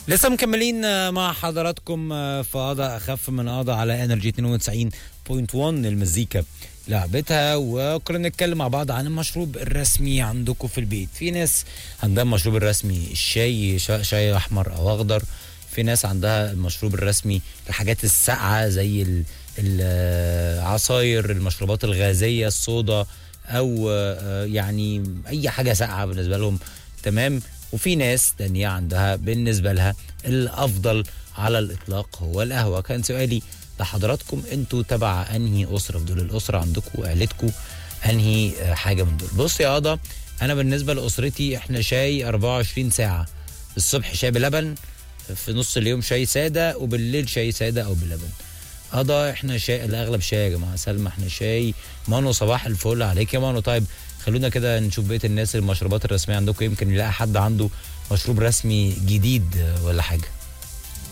لسه مكملين مع حضراتكم في قضاء اخف من قضاء على انرجي 92.1 المزيكا لعبتها وكنا بنتكلم مع بعض عن المشروب الرسمي عندكم في البيت في ناس عندها المشروب الرسمي الشاي شا- شاي احمر او اخضر في ناس عندها المشروب الرسمي الحاجات الساقعه زي ال- العصاير المشروبات الغازيه الصودا او آه، يعني اي حاجه ساقعه بالنسبه لهم تمام وفي ناس تانية عندها بالنسبة لها الأفضل على الإطلاق هو القهوة كان سؤالي لحضراتكم انتوا تبع أنهي أسرة في دول الأسرة عندكم وعيلتكم أنهي آه، حاجة من دول بص يا قضا أنا بالنسبة لأسرتي إحنا شاي 24 ساعة الصبح شاي بلبن في نص اليوم شاي سادة وبالليل شاي سادة أو بلبن قضا احنا شاي الاغلب شاي يا جماعه سلمى احنا شاي مانو صباح الفل عليك يا مانو طيب خلونا كده نشوف بقيه الناس المشروبات الرسميه عندكم يمكن نلاقي حد عنده مشروب رسمي جديد آه، ولا حاجه